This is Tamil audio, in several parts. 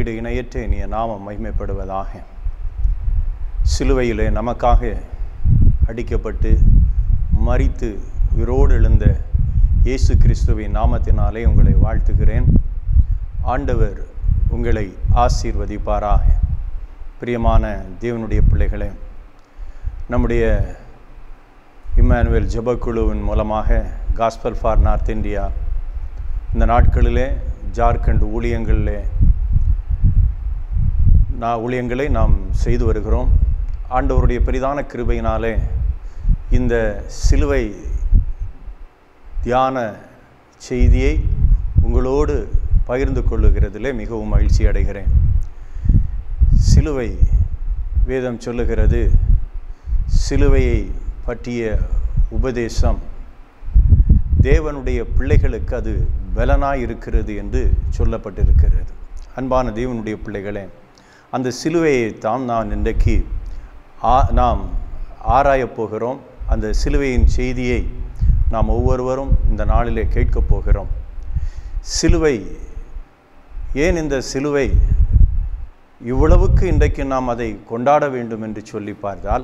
ஈடு இணையற்ற இனிய நாமம் மகிமைப்படுவதாக சிலுவையிலே நமக்காக அடிக்கப்பட்டு மரித்து உயிரோடு எழுந்த இயேசு கிறிஸ்துவின் நாமத்தினாலே உங்களை வாழ்த்துகிறேன் ஆண்டவர் உங்களை ஆசீர்வதிப்பாராக பிரியமான தேவனுடைய பிள்ளைகளே நம்முடைய இம்மானுவேல் ஜெபக்குழுவின் மூலமாக காஸ்பல் ஃபார் நார்த் இந்தியா இந்த நாட்களிலே ஜார்க்கண்ட் ஊழியங்களிலே நான் ஊழியங்களை நாம் செய்து வருகிறோம் ஆண்டவருடைய பெரிதான கிருபையினாலே இந்த சிலுவை தியான செய்தியை உங்களோடு பகிர்ந்து கொள்ளுகிறதிலே மிகவும் மகிழ்ச்சி அடைகிறேன் சிலுவை வேதம் சொல்லுகிறது சிலுவையை பற்றிய உபதேசம் தேவனுடைய பிள்ளைகளுக்கு அது பலனாய் இருக்கிறது என்று சொல்லப்பட்டிருக்கிறது அன்பான தேவனுடைய பிள்ளைகளே அந்த சிலுவையை தான் நான் இன்றைக்கு ஆ நாம் ஆராயப் போகிறோம் அந்த சிலுவையின் செய்தியை நாம் ஒவ்வொருவரும் இந்த நாளிலே கேட்கப் போகிறோம் சிலுவை ஏன் இந்த சிலுவை இவ்வளவுக்கு இன்றைக்கு நாம் அதை கொண்டாட வேண்டும் என்று சொல்லி பார்த்தால்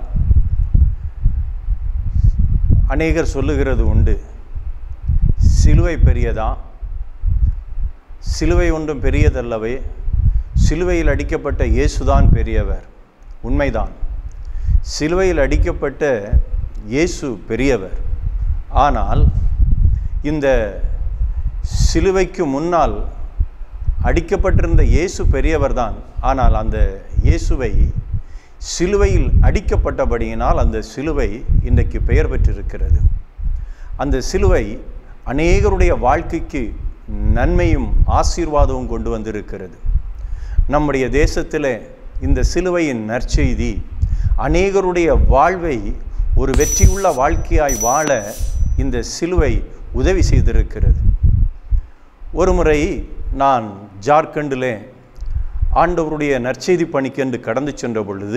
அநேகர் சொல்லுகிறது உண்டு சிலுவை பெரியதா சிலுவை ஒன்றும் பெரியதல்லவே சிலுவையில் அடிக்கப்பட்ட இயேசுதான் பெரியவர் உண்மைதான் சிலுவையில் அடிக்கப்பட்ட இயேசு பெரியவர் ஆனால் இந்த சிலுவைக்கு முன்னால் அடிக்கப்பட்டிருந்த இயேசு பெரியவர்தான் ஆனால் அந்த இயேசுவை சிலுவையில் அடிக்கப்பட்டபடியினால் அந்த சிலுவை இன்றைக்கு பெயர் பெற்றிருக்கிறது அந்த சிலுவை அநேகருடைய வாழ்க்கைக்கு நன்மையும் ஆசீர்வாதமும் கொண்டு வந்திருக்கிறது நம்முடைய தேசத்தில் இந்த சிலுவையின் நற்செய்தி அநேகருடைய வாழ்வை ஒரு வெற்றியுள்ள வாழ்க்கையாய் வாழ இந்த சிலுவை உதவி செய்திருக்கிறது ஒருமுறை நான் ஜார்க்கண்டிலே ஆண்டவருடைய நற்செய்தி பணிக்கென்று கடந்து சென்ற பொழுது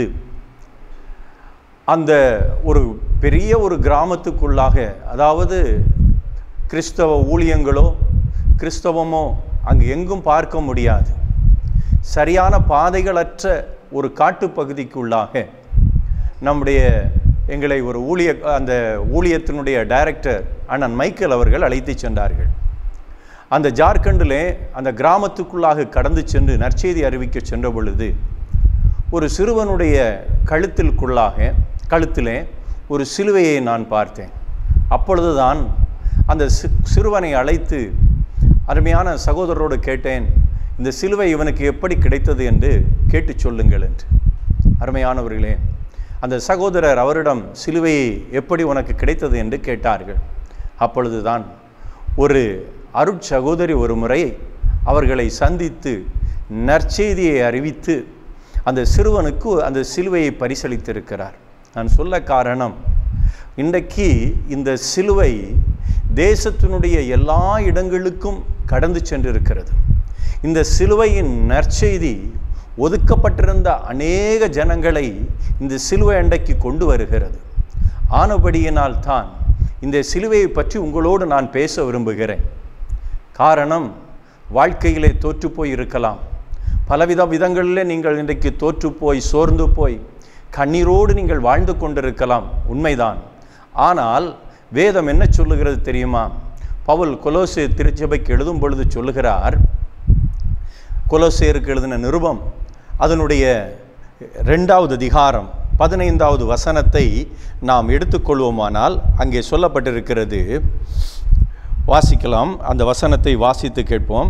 அந்த ஒரு பெரிய ஒரு கிராமத்துக்குள்ளாக அதாவது கிறிஸ்தவ ஊழியங்களோ கிறிஸ்தவமோ அங்கு எங்கும் பார்க்க முடியாது சரியான பாதைகளற்ற ஒரு காட்டுப்பகுதிக்குள்ளாக நம்முடைய எங்களை ஒரு ஊழிய அந்த ஊழியத்தினுடைய டைரக்டர் அண்ணன் மைக்கேல் அவர்கள் அழைத்து சென்றார்கள் அந்த ஜார்க்கண்டிலே அந்த கிராமத்துக்குள்ளாக கடந்து சென்று நற்செய்தி அறிவிக்க சென்ற பொழுது ஒரு சிறுவனுடைய கழுத்திற்குள்ளாக கழுத்திலே ஒரு சிலுவையை நான் பார்த்தேன் அப்பொழுதுதான் அந்த சி சிறுவனை அழைத்து அருமையான சகோதரரோடு கேட்டேன் இந்த சிலுவை இவனுக்கு எப்படி கிடைத்தது என்று கேட்டு சொல்லுங்கள் என்று அருமையானவர்களே அந்த சகோதரர் அவரிடம் சிலுவையை எப்படி உனக்கு கிடைத்தது என்று கேட்டார்கள் அப்பொழுதுதான் ஒரு அருட்சகோதரி ஒரு முறை அவர்களை சந்தித்து நற்செய்தியை அறிவித்து அந்த சிறுவனுக்கு அந்த சிலுவையை பரிசளித்திருக்கிறார் நான் சொல்ல காரணம் இன்றைக்கு இந்த சிலுவை தேசத்தினுடைய எல்லா இடங்களுக்கும் கடந்து சென்றிருக்கிறது இந்த சிலுவையின் நற்செய்தி ஒதுக்கப்பட்டிருந்த அநேக ஜனங்களை இந்த சிலுவை அண்டைக்கு கொண்டு வருகிறது ஆனபடியினால் தான் இந்த சிலுவையை பற்றி உங்களோடு நான் பேச விரும்புகிறேன் காரணம் வாழ்க்கையிலே தோற்று போய் இருக்கலாம் பலவித விதங்களிலே நீங்கள் இன்றைக்கு தோற்று போய் சோர்ந்து போய் கண்ணீரோடு நீங்கள் வாழ்ந்து கொண்டிருக்கலாம் உண்மைதான் ஆனால் வேதம் என்ன சொல்லுகிறது தெரியுமா பவுல் கொலோசே திருச்சபைக்கு எழுதும் பொழுது சொல்லுகிறார் கொலோசேருக்கு எழுதின நிருபம் அதனுடைய ரெண்டாவது அதிகாரம் பதினைந்தாவது வசனத்தை நாம் எடுத்துக்கொள்வோமானால் அங்கே சொல்லப்பட்டிருக்கிறது வாசிக்கலாம் அந்த வசனத்தை வாசித்து கேட்போம்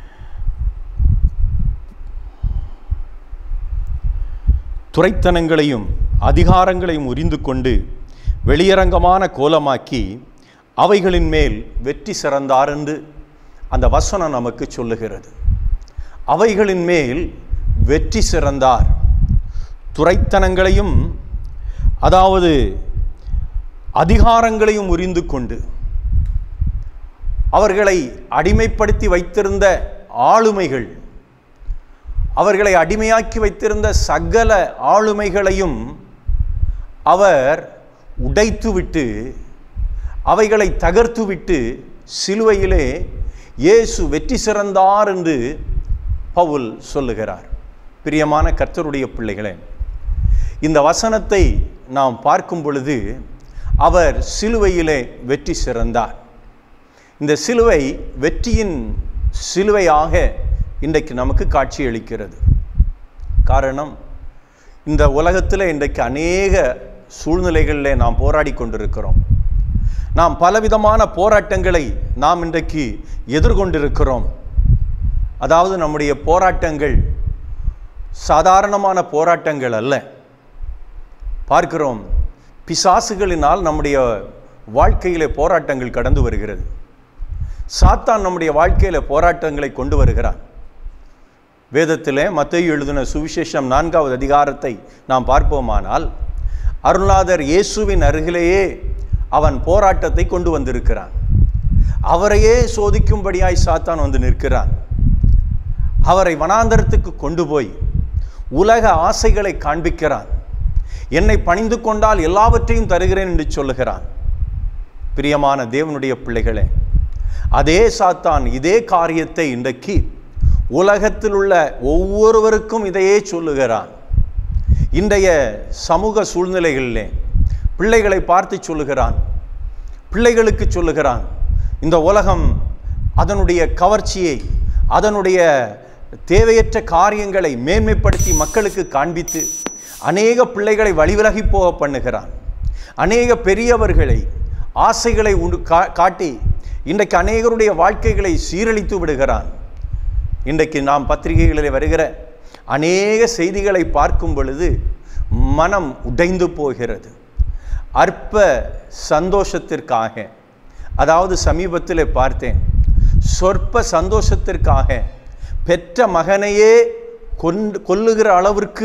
துறைத்தனங்களையும் அதிகாரங்களையும் உரிந்து கொண்டு வெளியரங்கமான கோலமாக்கி அவைகளின் மேல் வெற்றி சிறந்தார் என்று அந்த வசனம் நமக்கு சொல்லுகிறது அவைகளின் மேல் வெற்றி சிறந்தார் துறைத்தனங்களையும் அதாவது அதிகாரங்களையும் உரிந்து கொண்டு அவர்களை அடிமைப்படுத்தி வைத்திருந்த ஆளுமைகள் அவர்களை அடிமையாக்கி வைத்திருந்த சகல ஆளுமைகளையும் அவர் உடைத்துவிட்டு அவைகளை தகர்த்துவிட்டு சிலுவையிலே இயேசு வெற்றி சிறந்தார் என்று பவுல் சொல்லுகிறார் பிரியமான கர்த்தருடைய பிள்ளைகளே இந்த வசனத்தை நாம் பார்க்கும் பொழுது அவர் சிலுவையிலே வெற்றி சிறந்தார் இந்த சிலுவை வெற்றியின் சிலுவையாக இன்றைக்கு நமக்கு காட்சியளிக்கிறது காரணம் இந்த உலகத்தில் இன்றைக்கு அநேக சூழ்நிலைகளில் நாம் போராடி கொண்டிருக்கிறோம் நாம் பலவிதமான போராட்டங்களை நாம் இன்றைக்கு எதிர்கொண்டிருக்கிறோம் அதாவது நம்முடைய போராட்டங்கள் சாதாரணமான போராட்டங்கள் அல்ல பார்க்கிறோம் பிசாசுகளினால் நம்முடைய வாழ்க்கையிலே போராட்டங்கள் கடந்து வருகிறது சாத்தான் நம்முடைய வாழ்க்கையில் போராட்டங்களை கொண்டு வருகிறான் வேதத்திலே மத்திய எழுதின சுவிசேஷம் நான்காவது அதிகாரத்தை நாம் பார்ப்போமானால் அருள்நாதர் இயேசுவின் அருகிலேயே அவன் போராட்டத்தை கொண்டு வந்திருக்கிறான் அவரையே சோதிக்கும்படியாய் சாத்தான் வந்து நிற்கிறான் அவரை வனாந்தரத்துக்கு கொண்டு போய் உலக ஆசைகளை காண்பிக்கிறான் என்னை பணிந்து கொண்டால் எல்லாவற்றையும் தருகிறேன் என்று சொல்லுகிறான் பிரியமான தேவனுடைய பிள்ளைகளே அதே சாத்தான் இதே காரியத்தை இன்றைக்கு உலகத்தில் உள்ள ஒவ்வொருவருக்கும் இதையே சொல்லுகிறான் இன்றைய சமூக சூழ்நிலைகளிலே பிள்ளைகளை பார்த்து சொல்லுகிறான் பிள்ளைகளுக்கு சொல்லுகிறான் இந்த உலகம் அதனுடைய கவர்ச்சியை அதனுடைய தேவையற்ற காரியங்களை மேன்மைப்படுத்தி மக்களுக்கு காண்பித்து அநேக பிள்ளைகளை வழிவிலகி போக பண்ணுகிறான் அநேக பெரியவர்களை ஆசைகளை உண்டு கா காட்டி இன்றைக்கு அநேகருடைய வாழ்க்கைகளை சீரழித்து விடுகிறான் இன்றைக்கு நாம் பத்திரிகைகளில் வருகிற அநேக செய்திகளை பார்க்கும் பொழுது மனம் உடைந்து போகிறது அற்ப சந்தோஷத்திற்காக அதாவது சமீபத்தில் பார்த்தேன் சொற்ப சந்தோஷத்திற்காக பெற்ற மகனையே கொண்டு கொல்லுகிற அளவிற்கு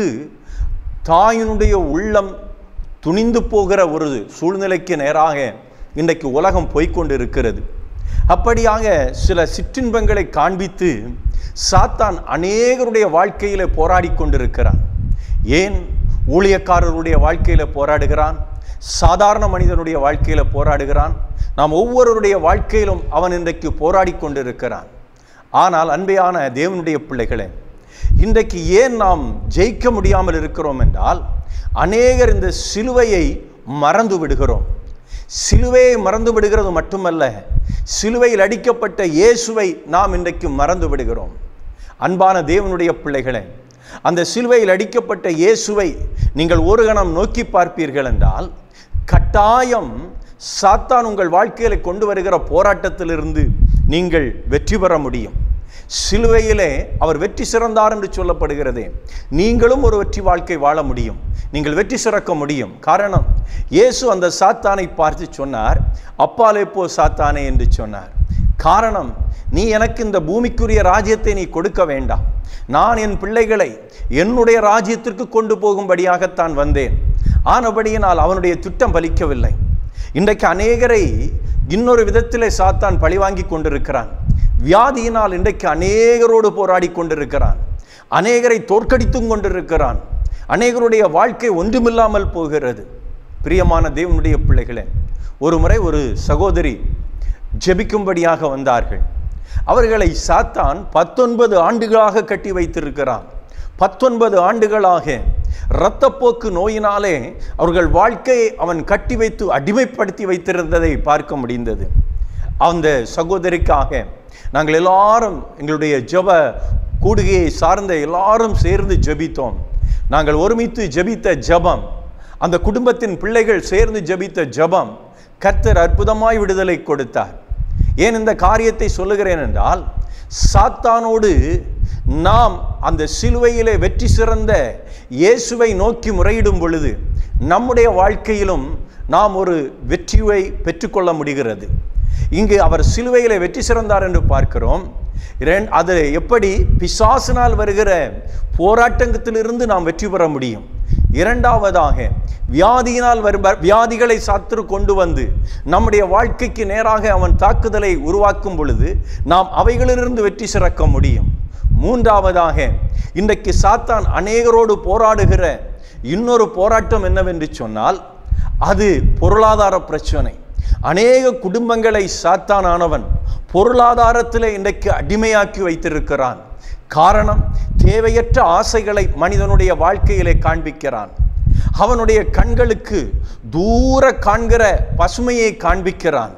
தாயினுடைய உள்ளம் துணிந்து போகிற ஒரு சூழ்நிலைக்கு நேராக இன்றைக்கு உலகம் போய்க்கொண்டிருக்கிறது அப்படியாக சில சிற்றின்பங்களை காண்பித்து சாத்தான் அநேகருடைய வாழ்க்கையில் போராடி கொண்டிருக்கிறான் ஏன் ஊழியக்காரருடைய வாழ்க்கையில் போராடுகிறான் சாதாரண மனிதனுடைய வாழ்க்கையில் போராடுகிறான் நாம் ஒவ்வொருவருடைய வாழ்க்கையிலும் அவன் இன்றைக்கு போராடி கொண்டிருக்கிறான் ஆனால் அன்பையான தேவனுடைய பிள்ளைகளே இன்றைக்கு ஏன் நாம் ஜெயிக்க முடியாமல் இருக்கிறோம் என்றால் அநேகர் இந்த சிலுவையை மறந்து விடுகிறோம் சிலுவையை மறந்து விடுகிறது மட்டுமல்ல சிலுவையில் அடிக்கப்பட்ட இயேசுவை நாம் இன்றைக்கு மறந்து விடுகிறோம் அன்பான தேவனுடைய பிள்ளைகளே அந்த சிலுவையில் அடிக்கப்பட்ட இயேசுவை நீங்கள் ஒரு கணம் நோக்கி பார்ப்பீர்கள் என்றால் கட்டாயம் சாத்தான் உங்கள் வாழ்க்கையில் கொண்டு வருகிற போராட்டத்திலிருந்து நீங்கள் வெற்றி பெற முடியும் சிலுவையிலே அவர் வெற்றி சிறந்தார் என்று சொல்லப்படுகிறதே நீங்களும் ஒரு வெற்றி வாழ்க்கை வாழ முடியும் நீங்கள் வெற்றி சிறக்க முடியும் காரணம் இயேசு அந்த சாத்தானை பார்த்து சொன்னார் அப்பாலே போ சாத்தானே என்று சொன்னார் காரணம் நீ எனக்கு இந்த பூமிக்குரிய ராஜ்யத்தை நீ கொடுக்க வேண்டாம் நான் என் பிள்ளைகளை என்னுடைய ராஜ்யத்திற்கு கொண்டு போகும்படியாகத்தான் வந்தேன் ஆனபடியினால் அவனுடைய திட்டம் பலிக்கவில்லை இன்றைக்கு அநேகரை இன்னொரு விதத்திலே சாத்தான் பழிவாங்கி கொண்டிருக்கிறான் வியாதியினால் இன்றைக்கு அநேகரோடு போராடி கொண்டிருக்கிறான் அநேகரை தோற்கடித்தும் கொண்டிருக்கிறான் அநேகருடைய வாழ்க்கை ஒன்றுமில்லாமல் போகிறது பிரியமான தேவனுடைய பிள்ளைகளே ஒரு முறை ஒரு சகோதரி ஜெபிக்கும்படியாக வந்தார்கள் அவர்களை சாத்தான் பத்தொன்பது ஆண்டுகளாக கட்டி வைத்திருக்கிறான் பத்தொன்பது ஆண்டுகளாக இரத்தப்போக்கு நோயினாலே அவர்கள் வாழ்க்கையை அவன் கட்டி வைத்து அடிமைப்படுத்தி வைத்திருந்ததை பார்க்க முடிந்தது அந்த சகோதரிக்காக நாங்கள் எல்லாரும் எங்களுடைய ஜெப கூடுகையை சார்ந்த எல்லாரும் சேர்ந்து ஜெபித்தோம் நாங்கள் ஒருமித்து ஜெபித்த ஜெபம் அந்த குடும்பத்தின் பிள்ளைகள் சேர்ந்து ஜெபித்த ஜெபம் கர்த்தர் அற்புதமாய் விடுதலை கொடுத்தார் ஏன் இந்த காரியத்தை சொல்லுகிறேன் என்றால் சாத்தானோடு நாம் அந்த சிலுவையிலே வெற்றி சிறந்த இயேசுவை நோக்கி முறையிடும் பொழுது நம்முடைய வாழ்க்கையிலும் நாம் ஒரு வெற்றியை பெற்றுக்கொள்ள முடிகிறது இங்கு அவர் சிலுவையிலே வெற்றி சிறந்தார் என்று பார்க்கிறோம் இரண்டு அது எப்படி பிசாசினால் வருகிற போராட்டத்திலிருந்து நாம் வெற்றி பெற முடியும் இரண்டாவதாக வியாதியினால் வரும் வியாதிகளை சாத்திரு கொண்டு வந்து நம்முடைய வாழ்க்கைக்கு நேராக அவன் தாக்குதலை உருவாக்கும் பொழுது நாம் அவைகளிலிருந்து வெற்றி சிறக்க முடியும் மூன்றாவதாக இன்றைக்கு சாத்தான் அநேகரோடு போராடுகிற இன்னொரு போராட்டம் என்னவென்று சொன்னால் அது பொருளாதார பிரச்சனை அநேக குடும்பங்களை சாத்தானானவன் பொருளாதாரத்தில் இன்றைக்கு அடிமையாக்கி வைத்திருக்கிறான் காரணம் தேவையற்ற ஆசைகளை மனிதனுடைய வாழ்க்கையிலே காண்பிக்கிறான் அவனுடைய கண்களுக்கு தூர காண்கிற பசுமையை காண்பிக்கிறான்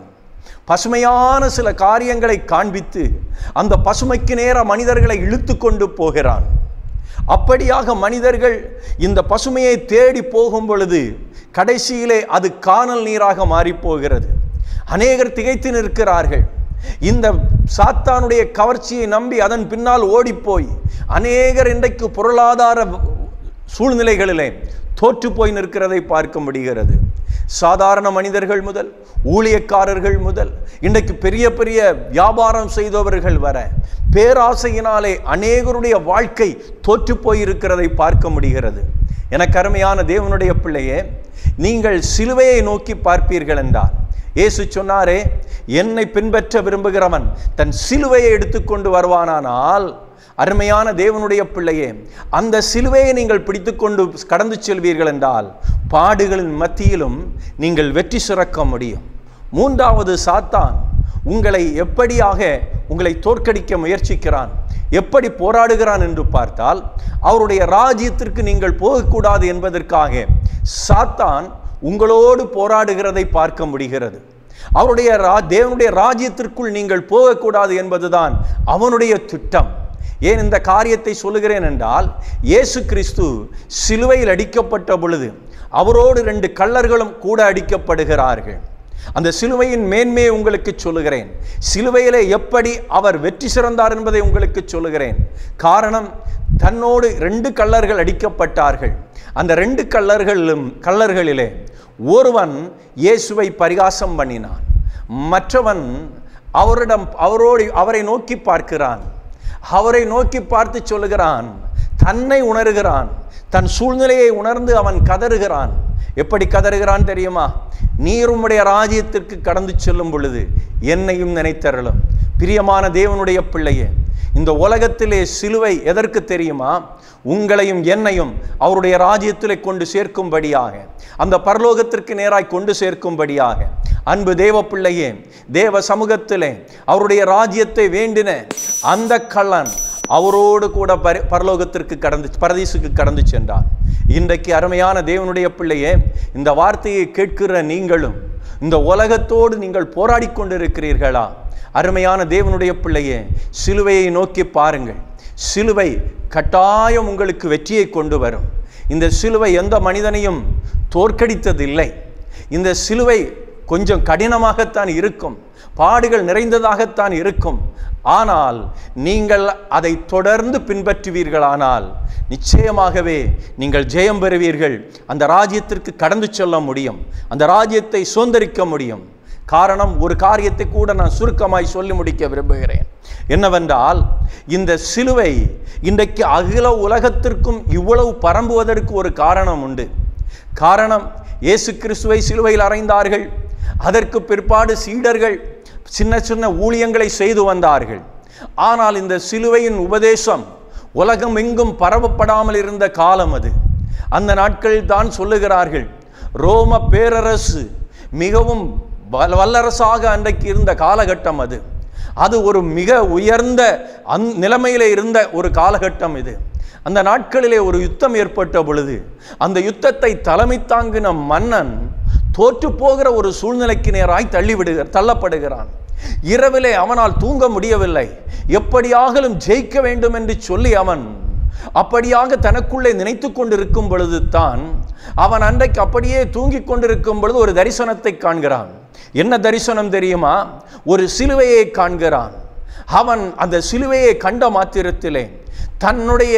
பசுமையான சில காரியங்களை காண்பித்து அந்த பசுமைக்கு நேர மனிதர்களை இழுத்து கொண்டு போகிறான் அப்படியாக மனிதர்கள் இந்த பசுமையை தேடி போகும் பொழுது கடைசியிலே அது காணல் நீராக மாறிப் போகிறது அநேகர் திகைத்து நிற்கிறார்கள் இந்த சாத்தானுடைய கவர்ச்சியை நம்பி அதன் பின்னால் ஓடிப்போய் அநேகர் இன்றைக்கு பொருளாதார சூழ்நிலைகளிலே தோற்று போய் நிற்கிறதை பார்க்க முடிகிறது சாதாரண மனிதர்கள் முதல் ஊழியக்காரர்கள் முதல் இன்றைக்கு பெரிய பெரிய வியாபாரம் செய்தவர்கள் வர பேராசையினாலே அநேகருடைய வாழ்க்கை தோற்று போயிருக்கிறதை பார்க்க முடிகிறது எனக்கு அருமையான தேவனுடைய பிள்ளையே நீங்கள் சிலுவையை நோக்கி பார்ப்பீர்கள் என்றார் இயேசு சொன்னாரே என்னை பின்பற்ற விரும்புகிறவன் தன் சிலுவையை எடுத்துக்கொண்டு வருவானானால் அருமையான தேவனுடைய பிள்ளையே அந்த சிலுவையை நீங்கள் பிடித்துக்கொண்டு கடந்து செல்வீர்கள் என்றால் பாடுகளின் மத்தியிலும் நீங்கள் வெற்றி சிறக்க முடியும் மூன்றாவது சாத்தான் உங்களை எப்படியாக உங்களை தோற்கடிக்க முயற்சிக்கிறான் எப்படி போராடுகிறான் என்று பார்த்தால் அவருடைய ராஜ்யத்திற்கு நீங்கள் போகக்கூடாது என்பதற்காக சாத்தான் உங்களோடு போராடுகிறதை பார்க்க முடிகிறது அவருடைய ரா தேவனுடைய ராஜ்யத்திற்குள் நீங்கள் போகக்கூடாது என்பதுதான் அவனுடைய திட்டம் ஏன் இந்த காரியத்தை சொல்லுகிறேன் என்றால் இயேசு கிறிஸ்து சிலுவையில் அடிக்கப்பட்ட பொழுது அவரோடு ரெண்டு கள்ளர்களும் கூட அடிக்கப்படுகிறார்கள் அந்த சிலுவையின் மேன்மையை உங்களுக்கு சொல்லுகிறேன் சிலுவையிலே எப்படி அவர் வெற்றி சிறந்தார் என்பதை உங்களுக்கு சொல்லுகிறேன் காரணம் தன்னோடு ரெண்டு கள்ளர்கள் அடிக்கப்பட்டார்கள் அந்த ரெண்டு கள்ளர்களும் கள்ளர்களிலே ஒருவன் இயேசுவை பரிகாசம் பண்ணினான் மற்றவன் அவரிடம் அவரோடு அவரை நோக்கி பார்க்கிறான் அவரை நோக்கி பார்த்து சொல்லுகிறான் தன்னை உணர்கிறான் தன் சூழ்நிலையை உணர்ந்து அவன் கதறுகிறான் எப்படி கதறுகிறான் தெரியுமா நீர் உம்முடைய ராஜ்யத்திற்கு கடந்து செல்லும் பொழுது என்னையும் நினைத்தருளும் பிரியமான தேவனுடைய பிள்ளையே இந்த உலகத்திலே சிலுவை எதற்கு தெரியுமா உங்களையும் என்னையும் அவருடைய ராஜ்யத்திலே கொண்டு சேர்க்கும்படியாக அந்த பரலோகத்திற்கு நேராய் கொண்டு சேர்க்கும்படியாக அன்பு தேவ பிள்ளையே தேவ சமூகத்திலே அவருடைய ராஜ்யத்தை வேண்டின அந்த கள்ளன் அவரோடு கூட பரி பரலோகத்திற்கு கடந்து பரதீசுக்கு கடந்து சென்றான் இன்றைக்கு அருமையான தேவனுடைய பிள்ளையே இந்த வார்த்தையை கேட்கிற நீங்களும் இந்த உலகத்தோடு நீங்கள் போராடி கொண்டிருக்கிறீர்களா அருமையான தேவனுடைய பிள்ளையே சிலுவையை நோக்கி பாருங்கள் சிலுவை கட்டாயம் உங்களுக்கு வெற்றியை கொண்டு வரும் இந்த சிலுவை எந்த மனிதனையும் தோற்கடித்ததில்லை இந்த சிலுவை கொஞ்சம் கடினமாகத்தான் இருக்கும் பாடுகள் நிறைந்ததாகத்தான் இருக்கும் ஆனால் நீங்கள் அதை தொடர்ந்து பின்பற்றுவீர்களானால் நிச்சயமாகவே நீங்கள் ஜெயம் பெறுவீர்கள் அந்த ராஜ்யத்திற்கு கடந்து செல்ல முடியும் அந்த ராஜ்யத்தை சுதந்திரிக்க முடியும் காரணம் ஒரு காரியத்தை கூட நான் சுருக்கமாய் சொல்லி முடிக்க விரும்புகிறேன் என்னவென்றால் இந்த சிலுவை இன்றைக்கு அகில உலகத்திற்கும் இவ்வளவு பரம்புவதற்கு ஒரு காரணம் உண்டு காரணம் இயேசு கிறிஸ்துவை சிலுவையில் அறைந்தார்கள் அதற்கு பிற்பாடு சீடர்கள் சின்ன சின்ன ஊழியங்களை செய்து வந்தார்கள் ஆனால் இந்த சிலுவையின் உபதேசம் உலகம் எங்கும் பரவப்படாமல் இருந்த காலம் அது அந்த நாட்களில் தான் சொல்லுகிறார்கள் ரோம பேரரசு மிகவும் வல் வல்லரசாக அன்றைக்கு இருந்த காலகட்டம் அது அது ஒரு மிக உயர்ந்த அந் நிலைமையிலே இருந்த ஒரு காலகட்டம் இது அந்த நாட்களிலே ஒரு யுத்தம் ஏற்பட்ட பொழுது அந்த யுத்தத்தை தலைமை தாங்கின மன்னன் தோற்று போகிற ஒரு சூழ்நிலைக்கு நேராய் தள்ளிவிடுகிற தள்ளப்படுகிறான் இரவிலே அவனால் தூங்க முடியவில்லை எப்படியாகலும் ஜெயிக்க வேண்டும் என்று சொல்லி அவன் அப்படியாக தனக்குள்ளே நினைத்து கொண்டிருக்கும் பொழுது தான் அவன் அன்றைக்கு அப்படியே தூங்கிக் கொண்டிருக்கும் பொழுது ஒரு தரிசனத்தை காண்கிறான் என்ன தரிசனம் தெரியுமா ஒரு சிலுவையை காண்கிறான் அவன் அந்த சிலுவையை கண்ட மாத்திரத்திலே தன்னுடைய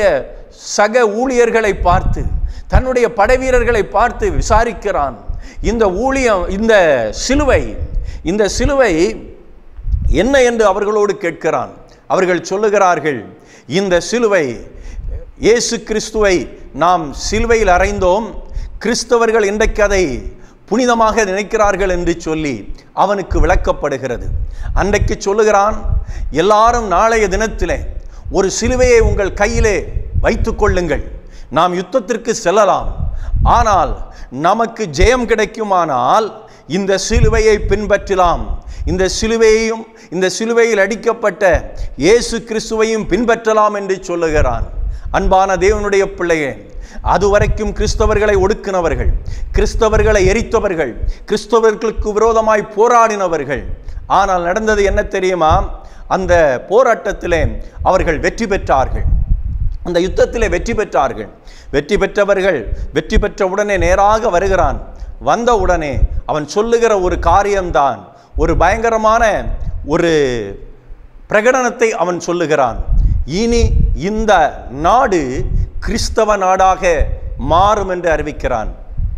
சக ஊழியர்களை பார்த்து தன்னுடைய படைவீரர்களை பார்த்து விசாரிக்கிறான் இந்த ஊழியம் இந்த சிலுவை இந்த சிலுவை என்ன என்று அவர்களோடு கேட்கிறான் அவர்கள் சொல்லுகிறார்கள் இந்த சிலுவை இயேசு கிறிஸ்துவை நாம் சிலுவையில் அறைந்தோம் கிறிஸ்தவர்கள் இன்றைக்கு அதை புனிதமாக நினைக்கிறார்கள் என்று சொல்லி அவனுக்கு விளக்கப்படுகிறது அன்றைக்கு சொல்லுகிறான் எல்லாரும் நாளைய தினத்திலே ஒரு சிலுவையை உங்கள் கையிலே வைத்து கொள்ளுங்கள் நாம் யுத்தத்திற்கு செல்லலாம் ஆனால் நமக்கு ஜெயம் கிடைக்குமானால் இந்த சிலுவையை பின்பற்றலாம் இந்த சிலுவையையும் இந்த சிலுவையில் அடிக்கப்பட்ட இயேசு கிறிஸ்துவையும் பின்பற்றலாம் என்று சொல்லுகிறான் அன்பான தேவனுடைய பிள்ளையே அதுவரைக்கும் கிறிஸ்தவர்களை ஒடுக்கினவர்கள் கிறிஸ்தவர்களை எரித்தவர்கள் கிறிஸ்தவர்களுக்கு விரோதமாய் போராடினவர்கள் ஆனால் நடந்தது என்ன தெரியுமா அந்த போராட்டத்திலே அவர்கள் வெற்றி பெற்றார்கள் அந்த யுத்தத்திலே வெற்றி பெற்றார்கள் வெற்றி பெற்றவர்கள் வெற்றி பெற்ற உடனே நேராக வருகிறான் வந்த உடனே அவன் சொல்லுகிற ஒரு காரியம்தான் ஒரு பயங்கரமான ஒரு பிரகடனத்தை அவன் சொல்லுகிறான் இனி இந்த நாடு கிறிஸ்தவ நாடாக மாறும் என்று அறிவிக்கிறான்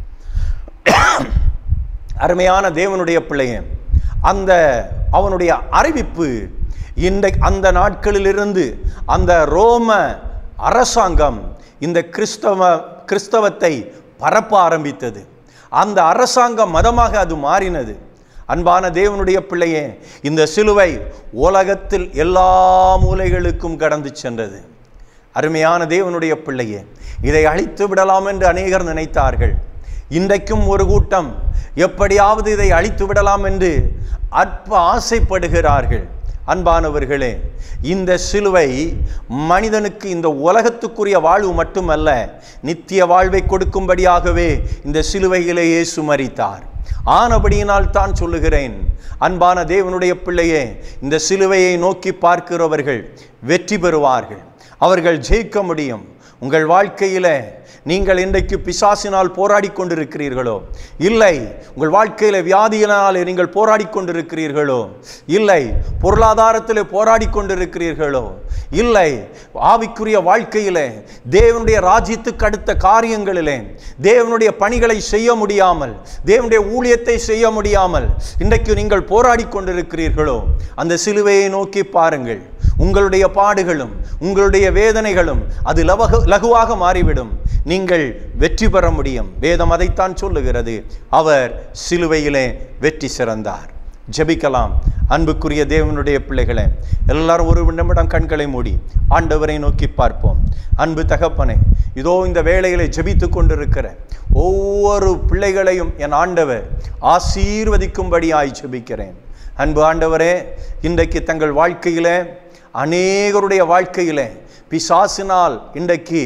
அருமையான தேவனுடைய பிள்ளையே அந்த அவனுடைய அறிவிப்பு இந்த அந்த நாட்களிலிருந்து அந்த ரோம அரசாங்கம் இந்த கிறிஸ்தவ கிறிஸ்தவத்தை பரப்ப ஆரம்பித்தது அந்த அரசாங்க மதமாக அது மாறினது அன்பான தேவனுடைய பிள்ளையே இந்த சிலுவை உலகத்தில் எல்லா மூலைகளுக்கும் கடந்து சென்றது அருமையான தேவனுடைய பிள்ளையே இதை அழித்து விடலாம் என்று அநேகர் நினைத்தார்கள் இன்றைக்கும் ஒரு கூட்டம் எப்படியாவது இதை அழித்து விடலாம் என்று அற்ப ஆசைப்படுகிறார்கள் அன்பானவர்களே இந்த சிலுவை மனிதனுக்கு இந்த உலகத்துக்குரிய வாழ்வு மட்டுமல்ல நித்திய வாழ்வை கொடுக்கும்படியாகவே இந்த சிலுவையிலே இயேசு மரித்தார் ஆனபடியினால் தான் சொல்லுகிறேன் அன்பான தேவனுடைய பிள்ளையே இந்த சிலுவையை நோக்கி பார்க்கிறவர்கள் வெற்றி பெறுவார்கள் அவர்கள் ஜெயிக்க முடியும் உங்கள் வாழ்க்கையில் நீங்கள் இன்றைக்கு பிசாசினால் போராடி கொண்டிருக்கிறீர்களோ இல்லை உங்கள் வாழ்க்கையில் வியாதியினால் நீங்கள் போராடி கொண்டிருக்கிறீர்களோ இல்லை பொருளாதாரத்தில் போராடி கொண்டிருக்கிறீர்களோ இல்லை ஆவிக்குரிய வாழ்க்கையிலே தேவனுடைய ராஜ்யத்துக்கு அடுத்த காரியங்களிலே தேவனுடைய பணிகளை செய்ய முடியாமல் தேவனுடைய ஊழியத்தை செய்ய முடியாமல் இன்றைக்கு நீங்கள் போராடி கொண்டிருக்கிறீர்களோ அந்த சிலுவையை நோக்கி பாருங்கள் உங்களுடைய பாடுகளும் உங்களுடைய வேதனைகளும் அது லவக லகுவாக மாறிவிடும் நீங்கள் வெற்றி பெற முடியும் வேதம் அதைத்தான் சொல்லுகிறது அவர் சிலுவையிலே வெற்றி சிறந்தார் ஜெபிக்கலாம் அன்புக்குரிய தேவனுடைய பிள்ளைகளே எல்லாரும் ஒரு நிமிடம் கண்களை மூடி ஆண்டவரை நோக்கி பார்ப்போம் அன்பு தகப்பனே இதோ இந்த வேளையிலே ஜெபித்து கொண்டிருக்கிற ஒவ்வொரு பிள்ளைகளையும் என் ஆண்டவர் ஆசீர்வதிக்கும்படியாய் ஜெபிக்கிறேன் அன்பு ஆண்டவரே இன்றைக்கு தங்கள் வாழ்க்கையிலே அநேகருடைய வாழ்க்கையிலே பிசாசினால் இன்றைக்கு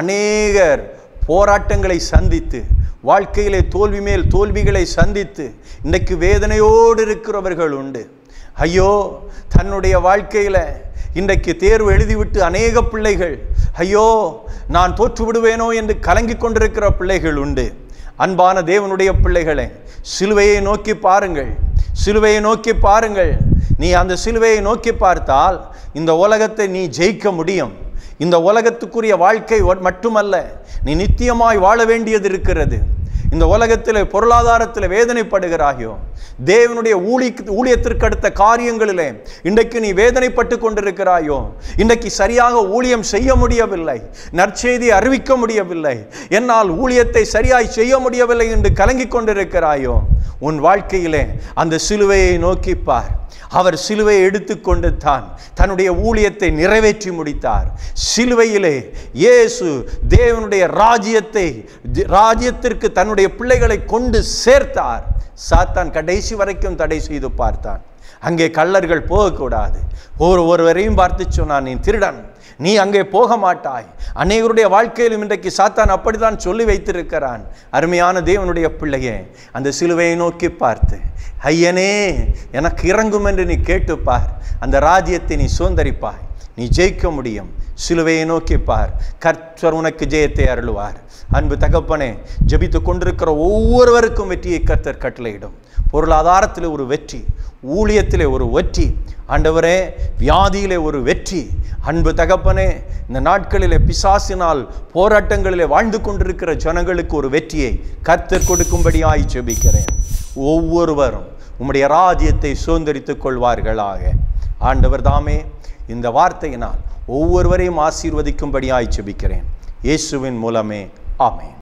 அநேகர் போராட்டங்களை சந்தித்து வாழ்க்கையிலே தோல்வி மேல் தோல்விகளை சந்தித்து இன்றைக்கு வேதனையோடு இருக்கிறவர்கள் உண்டு ஐயோ தன்னுடைய வாழ்க்கையில் இன்றைக்கு தேர்வு எழுதிவிட்டு அநேக பிள்ளைகள் ஐயோ நான் தோற்று விடுவேனோ என்று கலங்கி கொண்டிருக்கிற பிள்ளைகள் உண்டு அன்பான தேவனுடைய பிள்ளைகளே சிலுவையை நோக்கி பாருங்கள் சிலுவையை நோக்கி பாருங்கள் நீ அந்த சிலுவையை நோக்கி பார்த்தால் இந்த உலகத்தை நீ ஜெயிக்க முடியும் இந்த உலகத்துக்குரிய வாழ்க்கை ஒ- மட்டுமல்ல நீ நித்தியமாய் வாழ வேண்டியது இருக்கிறது இந்த உலகத்தில் பொருளாதாரத்தில் வேதனைப்படுகிறாயோ தேவனுடைய ஊழி ஊழியத்திற்கு அடுத்த காரியங்களிலே இன்றைக்கு நீ வேதனைப்பட்டு கொண்டிருக்கிறாயோ இன்றைக்கு சரியாக ஊழியம் செய்ய முடியவில்லை நற்செய்தி அறிவிக்க முடியவில்லை என்னால் ஊழியத்தை சரியாய் செய்ய முடியவில்லை என்று கலங்கிக் கொண்டிருக்கிறாயோ உன் வாழ்க்கையிலே அந்த சிலுவையை நோக்கி பார் அவர் சிலுவையை எடுத்துக்கொண்டு தான் தன்னுடைய ஊழியத்தை நிறைவேற்றி முடித்தார் சிலுவையிலே இயேசு தேவனுடைய ராஜ்யத்தை தி- ராஜ்யத்திற்கு தன்னுடைய பிள்ளைகளை கொண்டு சேர்த்தார் சாத்தான் கடைசி வரைக்கும் தடை செய்து பார்த்தான் அங்கே கள்ளர்கள் போகக்கூடாது ஒரு ஒருவரையும் பார்த்து சொன்னான் நீ திருடன் நீ அங்கே போக மாட்டாய் அநேகருடைய வாழ்க்கையிலும் இன்றைக்கு சாத்தான் அப்படித்தான் சொல்லி வைத்திருக்கிறான் அருமையான தேவனுடைய பிள்ளையே அந்த சிலுவையை நோக்கி பார்த்து ஐயனே எனக்கு இறங்கும் என்று நீ கேட்டுப்பார் அந்த ராஜ்யத்தை நீ சுதந்தரிப்பாய் நீ ஜெயிக்க முடியும் சிலுவையை நோக்கி பார் கர்த்தர் உனக்கு ஜெயத்தை அருளுவார் அன்பு தகப்பனே ஜெபித்து கொண்டிருக்கிற ஒவ்வொருவருக்கும் வெற்றியை கர்த்தர் கட்டளையிடும் பொருளாதாரத்தில் ஒரு வெற்றி ஊழியத்திலே ஒரு வெற்றி ஆண்டவரே வியாதியிலே ஒரு வெற்றி அன்பு தகப்பனே இந்த நாட்களிலே பிசாசினால் போராட்டங்களிலே வாழ்ந்து கொண்டிருக்கிற ஜனங்களுக்கு ஒரு வெற்றியை கர்த்தர் கொடுக்கும்படியாய் ஜெபிக்கிறேன் ஒவ்வொருவரும் உம்முடைய ராஜ்யத்தை சுதந்திரித்துக் கொள்வார்களாக ஆண்டவர் தாமே இந்த வார்த்தையினால் ஒவ்வொருவரையும் ஆசீர்வதிக்கும்படியாய் ஜெபிக்கிறேன் இயேசுவின் மூலமே ஆமென்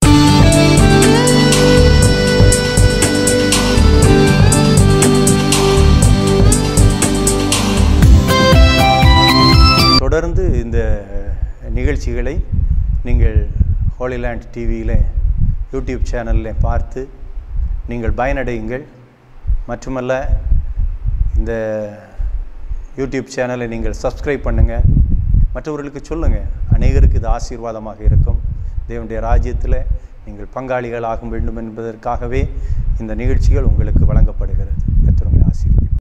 தொடர்ந்து இந்த நிகழ்ச்சிகளை நீங்கள் ஹோலிலேண்ட் டிவியில் யூடியூப் சேனலில் பார்த்து நீங்கள் பயனடையுங்கள் மட்டுமல்ல இந்த யூடியூப் சேனலை நீங்கள் சப்ஸ்கிரைப் பண்ணுங்கள் மற்றவர்களுக்கு சொல்லுங்கள் அநேகருக்கு இது ஆசீர்வாதமாக இருக்கும் தேவனுடைய ராஜ்யத்தில் நீங்கள் பங்காளிகள் ஆக வேண்டும் என்பதற்காகவே இந்த நிகழ்ச்சிகள் உங்களுக்கு வழங்கப்படுகிறது கர்த்தர் உங்களை ஆசீர்வதிப்பார்